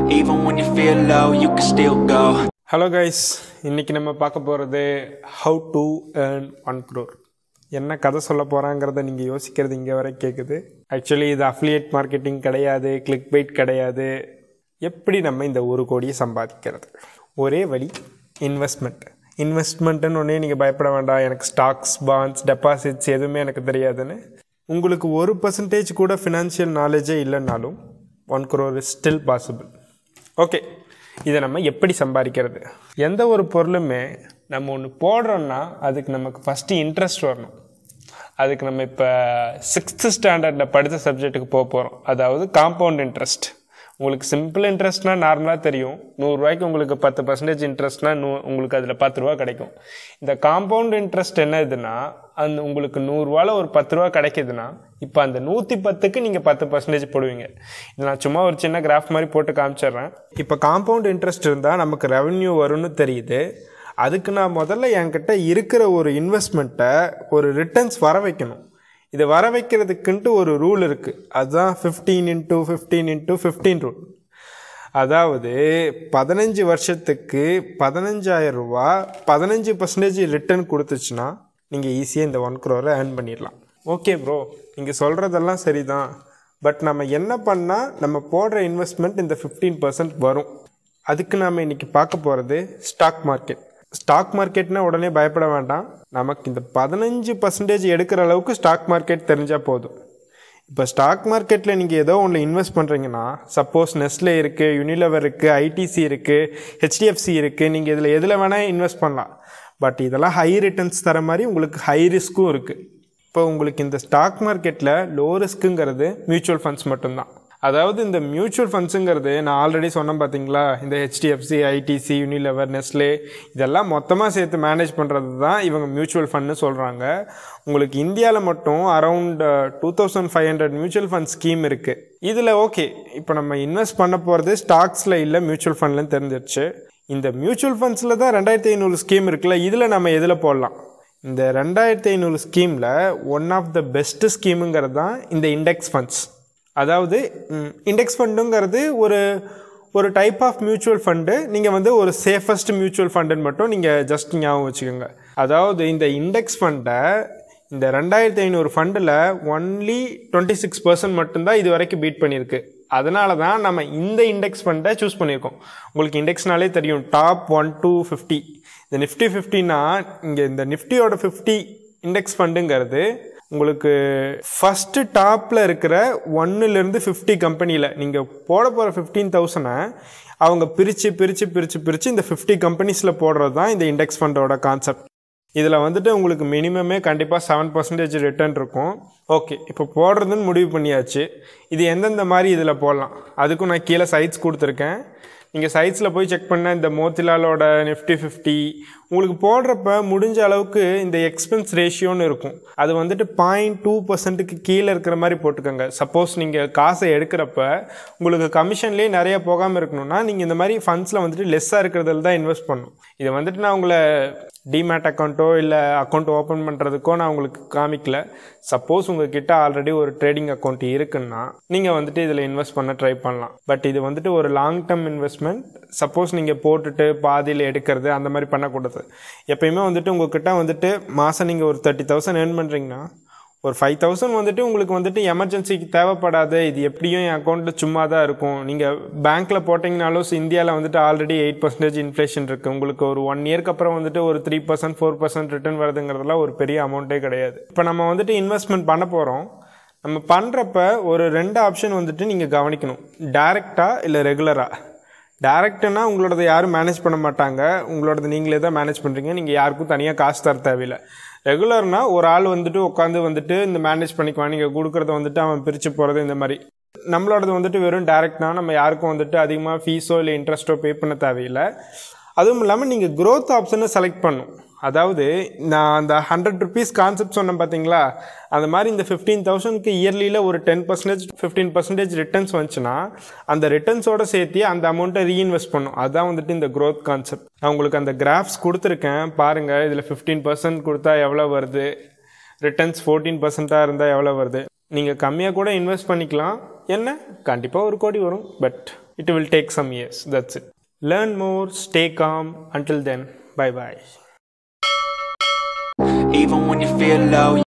Even when you feel low, you can still go. Hello guys இன்னைக்கு நம்ம பார்க்க போகிறது how to earn one crore என்ன கதை சொல்ல போகிறாங்கிறத நீங்கள் யோசிக்கிறது இங்கே வரை கேட்குது ஆக்சுவலி இது அஃபிலியேட் மார்க்கெட்டிங் கிடையாது கிளிக் பைட் கிடையாது எப்படி நம்ம இந்த ஒரு கோடியை சம்பாதிக்கிறது ஒரே வழி இன்வெஸ்ட்மெண்ட் இன்வெஸ்ட்மெண்ட்டுன்னு ஒன்றே நீங்கள் பயப்பட வேண்டாம் எனக்கு ஸ்டாக்ஸ் பாண்ட்ஸ் டெபாசிட்ஸ் எதுவுமே எனக்கு தெரியாதுன்னு உங்களுக்கு ஒரு பர்சன்டேஜ் கூட ஃபினான்ஷியல் நாலேஜே இல்லைன்னாலும் one crore is still possible okay இதை நம்ம எப்படி சம்பாதிக்கிறது எந்த ஒரு பொருளுமே நம்ம ஒன்று போடுறோன்னா அதுக்கு நமக்கு ஃபஸ்ட்டு இன்ட்ரெஸ்ட் வரணும் அதுக்கு நம்ம இப்போ சிக்ஸ்த்து ஸ்டாண்டர்டில் படித்த சப்ஜெக்ட்டுக்கு போக போகிறோம் அதாவது காம்பவுண்ட் இன்ட்ரெஸ்ட் உங்களுக்கு சிம்பிள் இன்ட்ரெஸ்ட்னா நார்மலாக தெரியும் நூறுரூவாய்க்கு உங்களுக்கு பத்து பர்சன்டேஜ் இன்ட்ரெஸ்ட்னா நூ உங்களுக்கு அதில் பத்து ரூபா கிடைக்கும் இந்த காம்பவுண்ட் இன்ட்ரெஸ்ட் என்ன இதுன்னா அந்த உங்களுக்கு நூறுரூவால ஒரு பத்து ரூபா கிடைக்குதுன்னா இப்போ அந்த நூற்றி பத்துக்கு நீங்கள் பத்து பர்சன்டேஜ் போடுவீங்க இது நான் சும்மா ஒரு சின்ன கிராஃப் மாதிரி போட்டு காமிச்சிடுறேன் இப்போ காம்பவுண்ட் இன்ட்ரெஸ்ட் இருந்தால் நமக்கு ரெவன்யூ வரும்னு தெரியுது அதுக்கு நான் முதல்ல என்கிட்ட இருக்கிற ஒரு இன்வெஸ்ட்மெண்ட்டை ஒரு ரிட்டர்ன்ஸ் வர வைக்கணும் இதை வர வைக்கிறதுக்குன்ட்டு ஒரு ரூல் இருக்குது அதுதான் fifteen into fifteen into fifteen rule அதாவது பதினஞ்சு வருஷத்துக்கு பதினஞ்சாயிரம் ரூபா பதினஞ்சு பர்சன்டேஜ் ரிட்டர்ன் கொடுத்துச்சுன்னா நீங்கள் ஈஸியாக இந்த ஒன் க்ரோரை ஏர்ன் பண்ணிடலாம் ஓகே ப்ரோ நீங்கள் சொல்கிறதெல்லாம் சரிதான் பட் நம்ம என்ன பண்ணால் நம்ம போடுற இன்வெஸ்ட்மெண்ட் இந்த ஃபிஃப்டீன் பர்சன்ட் வரும் அதுக்கு நாம் இன்றைக்கி பார்க்க போகிறது ஸ்டாக் மார்க்கெட் ஸ்டாக் மார்க்கெட்னா உடனே பயப்பட வேண்டாம் நமக்கு இந்த பதினஞ்சு பர்சன்டேஜ் எடுக்கிற அளவுக்கு ஸ்டாக் மார்க்கெட் தெரிஞ்சால் போதும் இப்போ ஸ்டாக் மார்க்கெட்டில் நீங்கள் ஏதோ ஒன்று இன்வெஸ்ட் பண்ணுறீங்கன்னா சப்போஸ் நெஸ்லே இருக்குது யூனிலவர் இருக்குது ஐடிசி இருக்குது ஹெச்டிஎஃப்சி இருக்குது நீங்கள் இதில் எதில் வேணால் இன்வெஸ்ட் பண்ணலாம் பட் இதெல்லாம் ஹை ரிட்டர்ன்ஸ் தர மாதிரி உங்களுக்கு ஹை ரிஸ்க்கும் இருக்குது இப்போ உங்களுக்கு இந்த ஸ்டாக் மார்க்கெட்டில் லோ ரிஸ்க்குங்கிறது மியூச்சுவல் ஃபண்ட்ஸ் மட்டும்தான் அதாவது இந்த மியூச்சுவல் ஃபண்ட்ஸுங்கிறது நான் ஆல்ரெடி சொன்னேன் பார்த்தீங்களா இந்த ஹெச்டிஎஃப்சி ஐடிசி யூனிலெவர் நெஸ்லே இதெல்லாம் மொத்தமாக சேர்த்து மேனேஜ் பண்ணுறது தான் இவங்க மியூச்சுவல் ஃபண்ட்னு சொல்கிறாங்க உங்களுக்கு இந்தியாவில் மட்டும் around two thousand five hundred mutual fund scheme இருக்குது இதில் ஓகே இப்போ நம்ம இன்வெஸ்ட் பண்ண போகிறது ஸ்டாக்ஸில் இல்லை மியூச்சுவல் ஃபண்ட்லன்னு தெரிஞ்சிருச்சு இந்த மியூச்சுவல் ஃபண்ட்ஸில் தான் ரெண்டாயிரத்தி ஐநூறு ஸ்கீம் இருக்குல்ல இதில் நம்ம எதில் போடலாம் இந்த ரெண்டாயிரத்தி ஐநூறு ஸ்கீமில் ஒன் ஆஃப் த பெஸ்ட்டு ஸ்கீமுங்கிறது தான் இந்த இண்டெக்ஸ் ஃபண்ட்ஸ் அதாவது இண்டெக்ஸ் ஃபண்டுங்கிறது ஒரு ஒரு டைப் ஆஃப் மியூச்சுவல் ஃபண்டு நீங்கள் வந்து ஒரு சேஃபஸ்ட் மியூச்சுவல் ஃபண்டுன்னு மட்டும் நீங்கள் ஜஸ்ட் ஞாபகம் வச்சுக்கோங்க அதாவது இந்த இண்டெக்ஸ் ஃபண்டை இந்த ரெண்டாயிரத்தி ஐநூறு ஃபண்டில் ஒன்லி டுவெண்ட்டி சிக்ஸ் பர்சன்ட் மட்டும்தான் இது வரைக்கும் பீட் பண்ணியிருக்கு அதனால தான் நம்ம இந்த இண்டெக்ஸ் ஃபண்டை சூஸ் பண்ணியிருக்கோம் உங்களுக்கு இண்டெக்ஸ்னாலே தெரியும் டாப் ஒன் டூ ஃபிஃப்டி இந்த நிஃப்டி ஃபிஃப்டினா இங்கே இந்த நிஃப்டியோட ஃபிஃப்டி இண்டெக்ஸ் ஃபண்டுங்கிறது உங்களுக்கு ஃபஸ்ட்டு டாப்பில் இருக்கிற ஒன்னுலேருந்து ஃபிஃப்டி கம்பெனியில் நீங்கள் போட போகிற ஃபிஃப்டீன் தௌசண்டை அவங்க பிரித்து பிரித்து பிரித்து பிரித்து இந்த ஃபிஃப்டி கம்பெனிஸில் போடுறது தான் இந்த இண்டெக்ஸ் ஃபண்டோட கான்செப்ட் இதில் வந்துட்டு உங்களுக்கு மினிமமே கண்டிப்பாக செவன் பர்சன்டேஜ் ரிட்டர்ன் இருக்கும் ஓகே இப்போ போடுறதுன்னு முடிவு பண்ணியாச்சு இது எந்தெந்த மாதிரி இதில் போடலாம் அதுக்கும் நான் கீழே சைட்ஸ் கொடுத்துருக்கேன் நீங்கள் சைட்ஸில் போய் செக் பண்ண இந்த மோத்திலாலோட நிஃப்டி ஃபிஃப்டி உங்களுக்கு போடுறப்ப முடிஞ்ச அளவுக்கு இந்த எக்ஸ்பென்ஸ் ரேஷியோன்னு இருக்கும் அது வந்துட்டு பாயிண்ட் டூ பர்சன்ட்டுக்கு கீழே இருக்கிற மாதிரி போட்டுக்கோங்க சப்போஸ் நீங்கள் காசை எடுக்கிறப்ப உங்களுக்கு கமிஷன்லேயே நிறைய போகாமல் இருக்கணும்னா நீங்கள் இந்த மாதிரி ஃபண்ட்ஸில் வந்துட்டு லெஸ்ஸாக இருக்கிறதுல தான் இன்வெஸ்ட் பண்ணணும் இதை வந்துட்டு நான் உங்களை டிமேட் அக்கௌண்ட்டோ இல்லை அக்கௌண்ட் ஓப்பன் பண்ணுறதுக்கோ நான் உங்களுக்கு காமிக்கல சப்போஸ் உங்ககிட்ட ஆல்ரெடி ஒரு ட்ரேடிங் அக்கௌண்ட் இருக்குன்னா நீங்கள் வந்துட்டு இதில் இன்வெஸ்ட் பண்ண ட்ரை பண்ணலாம் பட் இது வந்துட்டு ஒரு லாங் டேர்ம் இன்வெஸ்ட்மெண்ட் சப்போஸ் நீங்கள் போட்டுட்டு பாதியில் எடுக்கிறது அந்த மாதிரி பண்ணக்கூடாது எப்பயுமே வந்துட்டு உங்ககிட்ட வந்துட்டு மாதம் நீங்கள் ஒரு தேர்ட்டி தௌசண்ட் ஏர்ன் பண்ணுறீங்கன்னா ஒரு ஃபைவ் தௌசண்ட் வந்துட்டு உங்களுக்கு வந்துட்டு எமர்ஜென்சிக்கு தேவைப்படாது இது எப்படியும் என் அக்கௌண்ட்டில் சும்மா தான் இருக்கும் நீங்கள் பேங்க்கில் போட்டிங்கனாலும் இந்தியாவில் வந்துட்டு ஆல்ரெடி எயிட் பர்சன்டேஜ் இன்ஃப்ளேஷன் இருக்குது உங்களுக்கு ஒரு ஒன் இயர்க்கு அப்புறம் வந்துட்டு ஒரு three percent four percent return வருதுங்கிறதுலாம் ஒரு பெரிய அமௌண்ட்டே கிடையாது இப்போ நம்ம வந்துட்டு இன்வெஸ்ட்மெண்ட் பண்ண போகிறோம் நம்ம பண்ணுறப்ப ஒரு ரெண்டு ஆப்ஷன் வந்துட்டு நீங்கள் கவனிக்கணும் டேரெக்டாக இல்லை ரெகுலராக டேரெக்டுனா உங்களோடது யாரும் மேனேஜ் பண்ண மாட்டாங்க உங்களோடது நீங்களே தான் மேனேஜ் பண்ணுறீங்க நீங்கள் யாருக்கும் தனியாக காசு தர தேவையில்லை ரெகுலர்னா ஒரு ஆள் வந்துட்டு உட்காந்து வந்துட்டு இந்த மேனேஜ் பண்ணிக்குவான் நீங்கள் கொடுக்குறத வந்துட்டு அவன் பிரித்து போகிறது இந்த மாதிரி நம்மளோடது வந்துட்டு வெறும் டேரெக்ட் தான் நம்ம யாருக்கும் வந்துட்டு அதிகமாக ஃபீஸோ இல்லை இன்ட்ரெஸ்ட்டோ பே பண்ண தேவையில்லை அதுவும் இல்லாமல் நீங்கள் growth ஆப்ஷனை செலக்ட் பண்ணும் அதாவது நான் அந்த ஹண்ட்ரட் ருபீஸ் கான்செப்ட் சொன்னேன் பார்த்தீங்களா அந்த மாதிரி இந்த ஃபிஃப்டீன் தௌசண்ட்க்கு இயர்லியில் ஒரு ten percentage fifteen percentage returns வந்துச்சுன்னா அந்த ரிட்டர்ன்ஸோட சேர்த்து அந்த அமௌண்ட்டை ரீஇன்வெஸ்ட் பண்ணும் அதுதான் வந்துட்டு இந்த growth கான்செப்ட் நான் உங்களுக்கு அந்த கிராஃப்ஸ் கொடுத்துருக்கேன் பாருங்கள் இதில் ஃபிஃப்டீன் பர்சன்ட் கொடுத்தா எவ்வளோ வருது ரிட்டர்ன்ஸ் ஃபோர்டீன் பர்சன்ட்டாக இருந்தால் எவ்வளோ வருது நீங்கள் கம்மியாக கூட இன்வெஸ்ட் பண்ணிக்கலாம் என்ன கண்டிப்பாக ஒரு கோடி வரும் but It will take some years. That's it. Learn more, stay calm. Until then, bye bye. Even when you feel low